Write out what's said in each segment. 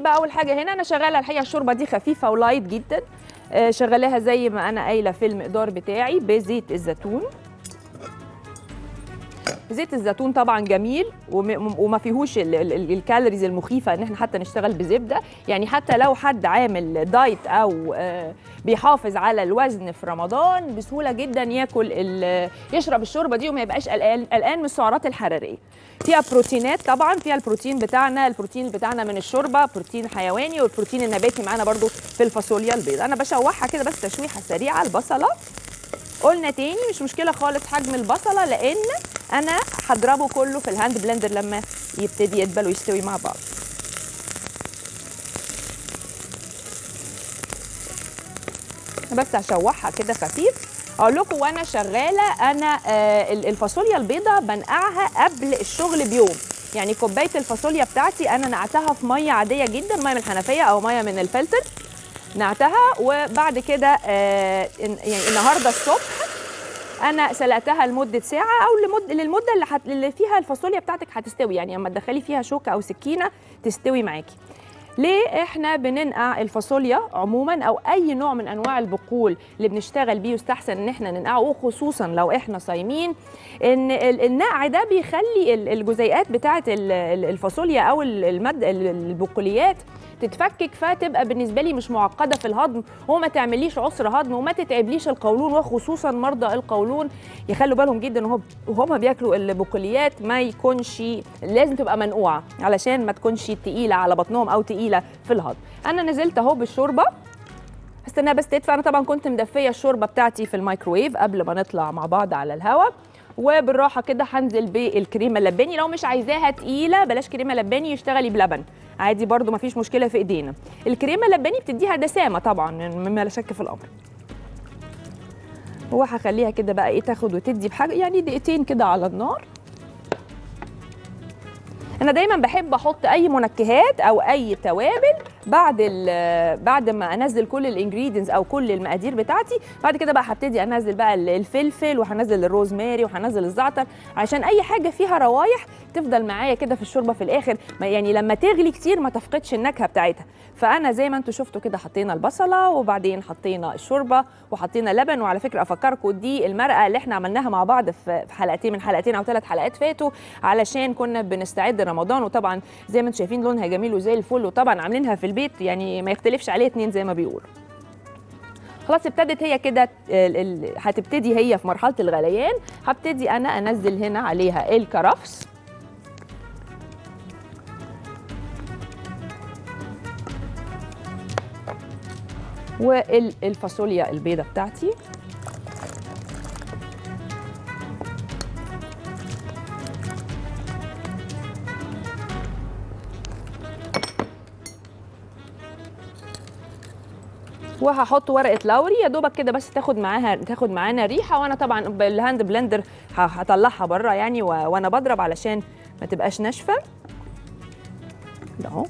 بقى اول حاجه هنا انا شغاله الحقيقه الشوربه دي خفيفه ولايت جدا آه، شغلاها زي ما انا قايله في المقدار بتاعي بزيت الزيتون زيت الزيتون طبعا جميل وم- وما فيهوش ال- ال- ال- الكالوريز المخيفه ان احنا حتى نشتغل بزبده يعني حتى لو حد عامل دايت او آه، بيحافظ على الوزن في رمضان بسهوله جدا ياكل ال- يشرب الشوربه دي وما يبقاش قلقان قلقان من السعرات الحراريه فيها بروتينات طبعا فيها البروتين بتاعنا البروتين بتاعنا من الشوربه بروتين حيواني والبروتين النباتي معانا برضو في الفاصوليا البيضاء انا بشوحها كده بس تشويحه سريعه البصله قلنا تاني مش مشكله خالص حجم البصله لان انا هضربه كله في الهاند بلندر لما يبتدي يدبل ويستوي مع بعض بس هشوحها كده خفيف اقول لكم وانا شغاله انا آه ال- الفاصوليا البيضاء بنقعها قبل الشغل بيوم يعني كوبايه الفاصوليا بتاعتي انا نقعتها في ميه عاديه جدا ميه من الحنفيه او ميه من الفلتر نقعتها وبعد كده آه إن- يعني النهارده الصبح انا سلقتها لمده ساعه او لمده للمده اللي, حت... اللي فيها الفاصوليا بتاعتك هتستوي يعني اما تدخلي فيها شوكه او سكينه تستوي معاكي ليه احنا بننقع الفاصوليا عموما او اي نوع من انواع البقول اللي بنشتغل بيه يستحسن ان احنا ننقعه وخصوصا لو احنا صايمين ان ال- النقع ده بيخلي ال- الجزيئات بتاعه ال- ال- الفاصوليا او ال- المد ال- البقوليات تتفكك فتبقى بالنسبه لي مش معقده في الهضم وما تعمليش عسر هضم وما تتعبليش القولون وخصوصا مرضى القولون يخلوا بالهم جدا وهو وهم بياكلوا البقوليات ما يكونش لازم تبقى منقوعه علشان ما تكونش تقيله على بطنهم او تقيله في الهضم انا نزلت اهو بالشوربه استناها بس تدفى انا طبعا كنت مدفيه الشوربه بتاعتي في الميكروويف قبل ما نطلع مع بعض على الهواء وبالراحه كده هنزل بالكريمه اللباني لو مش عايزاها تقيله بلاش كريمه لباني اشتغلي بلبن عادي برضو مفيش مشكله في ايدينا الكريمه اللباني بتديها دسامه طبعا مما لا شك في الامر وهخليها كده بقى ايه تاخد وتدي بحاجه يعني دقيقتين كده على النار انا دايما بحب احط اي منكهات او اي توابل بعد ال- بعد ما انزل كل الانجريدينتس او كل المقادير بتاعتي بعد كده بقى هبتدي انزل بقى ال- الفلفل وهنزل الروزماري وهنزل الزعتر عشان اي حاجه فيها روايح تفضل معايا كده في الشوربه في الاخر ما يعني لما تغلي كتير ما تفقدش النكهه بتاعتها فانا زي ما انتم شفتوا كده حطينا البصله وبعدين حطينا الشوربه وحطينا لبن وعلى فكره افكركم دي المرقه اللي احنا عملناها مع بعض في في حلقتين من حلقتين او ثلاث حلقات فاتوا علشان كنا بنستعد رمضان وطبعا زي ما انتم شايفين لونها جميل وزي الفل وطبعا عاملينها في البيت يعني ما يختلفش عليه اتنين زي ما بيقولوا خلاص ابتدت هي كده ال- ال- هتبتدي هي في مرحله الغليان هبتدي انا انزل هنا عليها الكرفس والفاصوليا البيضه بتاعتي وهحط ورقه لوري يا دوبك كده بس تاخد معاها تاخد معانا ريحه وانا طبعا بالهاند بلندر ه- هطلعها بره يعني و... وانا بضرب علشان ما تبقاش ناشفه ده اهو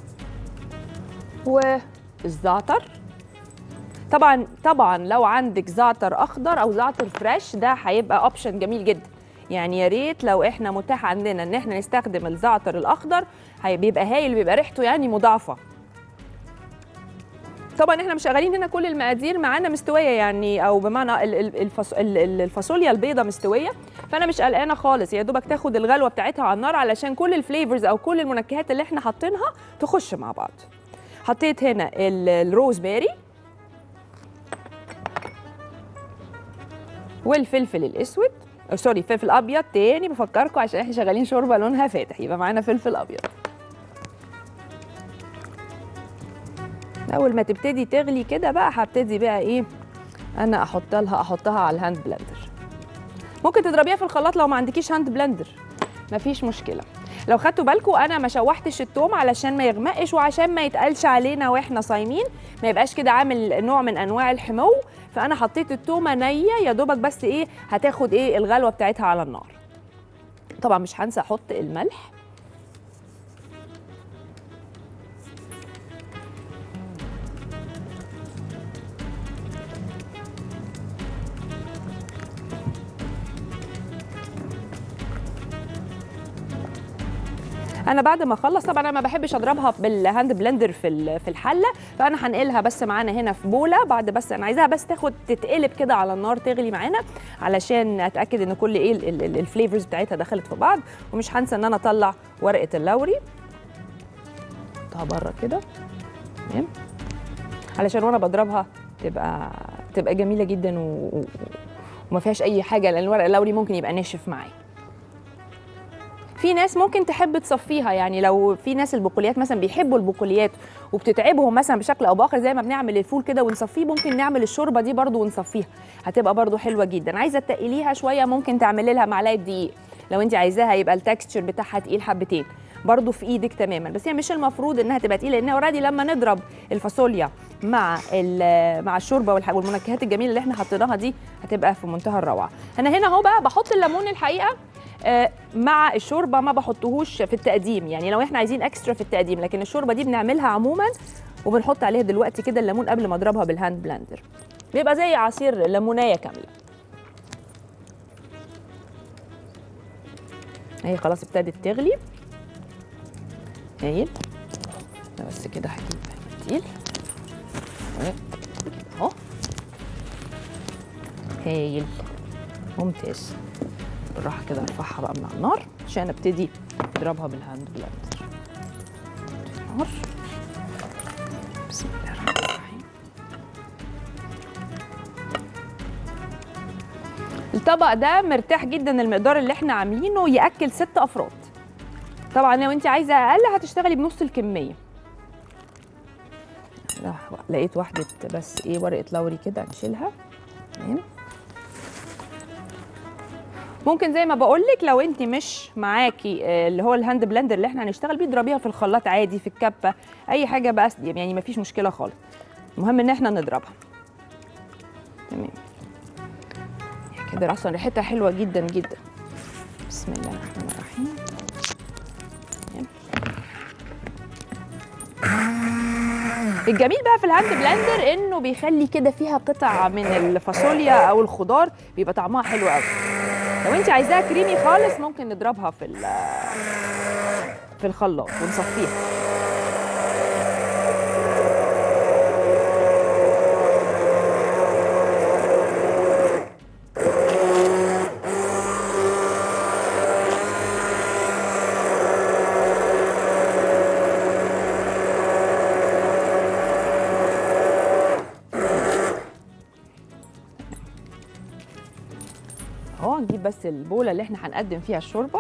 والزعتر طبعا طبعا لو عندك زعتر اخضر او زعتر فريش ده هيبقى اوبشن جميل جدا يعني يا ريت لو احنا متاح عندنا ان احنا نستخدم الزعتر الاخضر هي- بيبقى هايل بيبقى ريحته يعني مضاعفه طبعا احنا مشغلين هنا كل المقادير معانا مستويه يعني او بمعنى ال- ال- الفاص- ال- ال- الفاصوليا البيضه مستويه فانا مش قلقانه خالص يا دوبك تاخد الغلوه بتاعتها على النار علشان كل الفليفرز او كل المنكهات اللي احنا حاطينها تخش مع بعض حطيت هنا ال- الروزماري والفلفل الاسود أو سوري فلفل ابيض تاني بفكركم عشان احنا شغالين شوربه لونها فاتح يبقى معانا فلفل ابيض اول ما تبتدي تغلي كده بقى هبتدي بقى ايه انا احط لها احطها على الهاند بلندر ممكن تضربيها في الخلاط لو ما عندكيش هاند بلندر مفيش مشكله لو خدتوا بالكم انا ما شوحتش التوم علشان ما يغمقش وعشان ما يتقلش علينا واحنا صايمين ما يبقاش كده عامل نوع من انواع الحمو فانا حطيت التومه نيه يا دوبك بس ايه هتاخد ايه الغلوه بتاعتها على النار طبعا مش هنسى احط الملح انا بعد ما اخلص طبعا انا ما بحبش اضربها بالهاند بلندر في ال- في الحله فانا هنقلها بس معانا هنا في بوله بعد بس انا عايزاها بس تاخد تتقلب كده على النار تغلي معانا علشان اتاكد ان كل ايه ال- ال- الفليفرز بتاعتها دخلت في بعض ومش هنسى ان انا اطلع ورقه اللوري احطها بره كده تمام علشان وانا بضربها تبقى تبقى جميله جدا و... و- وما فيهاش اي حاجه لان الورق اللوري ممكن يبقى ناشف معايا في ناس ممكن تحب تصفيها يعني لو في ناس البقوليات مثلا بيحبوا البقوليات وبتتعبهم مثلا بشكل او باخر زي ما بنعمل الفول كده ونصفيه ممكن نعمل الشوربه دي برضو ونصفيها هتبقى برضو حلوه جدا عايزه تقليها شويه ممكن تعملي لها معلقه دقيق لو انت عايزاها يبقى التكستشر بتاعها تقيل حبتين برضو في ايدك تماما بس هي مش المفروض انها تبقى تقيله لان اوريدي لما نضرب الفاصوليا مع ال- مع الشوربه والح- والمنكهات الجميله اللي احنا حطيناها دي هتبقى في منتهى الروعه انا هنا اهو بقى بحط الليمون الحقيقه آه، مع الشوربه ما بحطهوش في التقديم يعني لو احنا عايزين اكسترا في التقديم لكن الشوربه دي بنعملها عموما وبنحط عليها دلوقتي كده الليمون قبل ما اضربها بالهاند بلندر بيبقى زي عصير ليمونيه كامله هي خلاص ابتدت تغلي هايل أنا بس كده هجيب منديل اهو هايل ممتاز بالراحه كده ارفعها بقى من على النار عشان ابتدي اضربها بالهاند بلندر النار بسم الله الرحمن الرحيم الطبق ده مرتاح جدا المقدار اللي احنا عاملينه ياكل ست افراد طبعا لو انت عايزه اقل هتشتغلي بنص الكميه لا، لقيت واحده بس ايه ورقه لوري كده نشيلها تمام ممكن زي ما بقول لك لو انت مش معاكي آه، اللي هو الهاند بلندر اللي احنا هنشتغل بيه اضربيها في الخلاط عادي في الكبه اي حاجه بقى يعني مفيش مشكله خالص المهم ان احنا نضربها تمام كده اصلا ريحتها حلوه جدا جدا بسم الله الرحمن الرحيم تمام. الجميل بقى في الهاند بلندر انه بيخلي كده فيها قطع من الفاصوليا او الخضار بيبقى طعمها حلو قوي لو انت عايزاها كريمي خالص ممكن نضربها في ال- في الخلاط ونصفيها اهو نجيب بس البوله اللي احنا هنقدم فيها الشوربه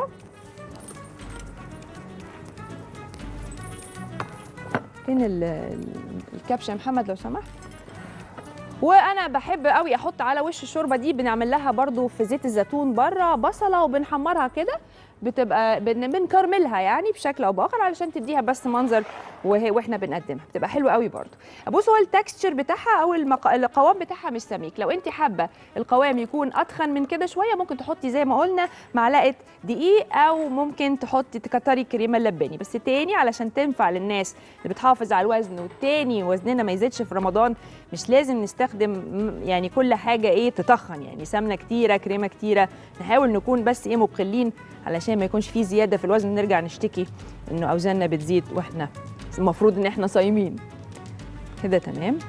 فين ال- ال- الكبشه يا محمد لو سمحت وانا بحب قوي احط على وش الشوربه دي بنعمل لها برضو في زيت الزيتون بره بصله وبنحمرها كده بتبقى بن- بنكرملها يعني بشكل او باخر علشان تديها بس منظر وهي واحنا بنقدمها بتبقى حلوه قوي برضو بص هو التكستشر بتاعها او المق... القوام بتاعها مش سميك لو انت حابه القوام يكون اتخن من كده شويه ممكن تحطي زي ما قلنا معلقه دقيق او ممكن تحطي تكتري كريمه اللباني بس تاني علشان تنفع للناس اللي بتحافظ على الوزن والتاني وزننا ما يزيدش في رمضان مش لازم نستخدم م- يعني كل حاجه ايه تتخن يعني سمنه كتيره كريمه كتيره نحاول نكون بس ايه مقلين علشان ما يكونش فيه زياده في الوزن نرجع نشتكي انه اوزاننا بتزيد واحنا المفروض ان احنا صايمين كده تمام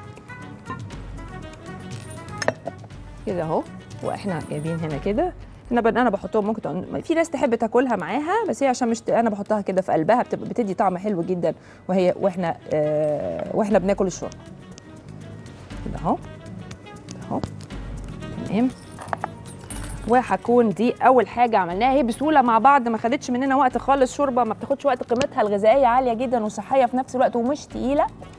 كده اهو واحنا جايبين هنا كده انا بن- انا بحطهم ممكن تقول- في ناس تحب تاكلها معاها بس هي عشان مش انا بحطها كده في قلبها بتبقى بتدي طعم حلو جدا وهي واحنا آه واحنا بناكل الشوربه كده اهو كده اهو تمام وهكون دي اول حاجه عملناها هي بسهوله مع بعض ما خدتش مننا وقت خالص شوربه ما بتاخدش وقت قيمتها الغذائيه عاليه جدا وصحيه في نفس الوقت ومش تقيله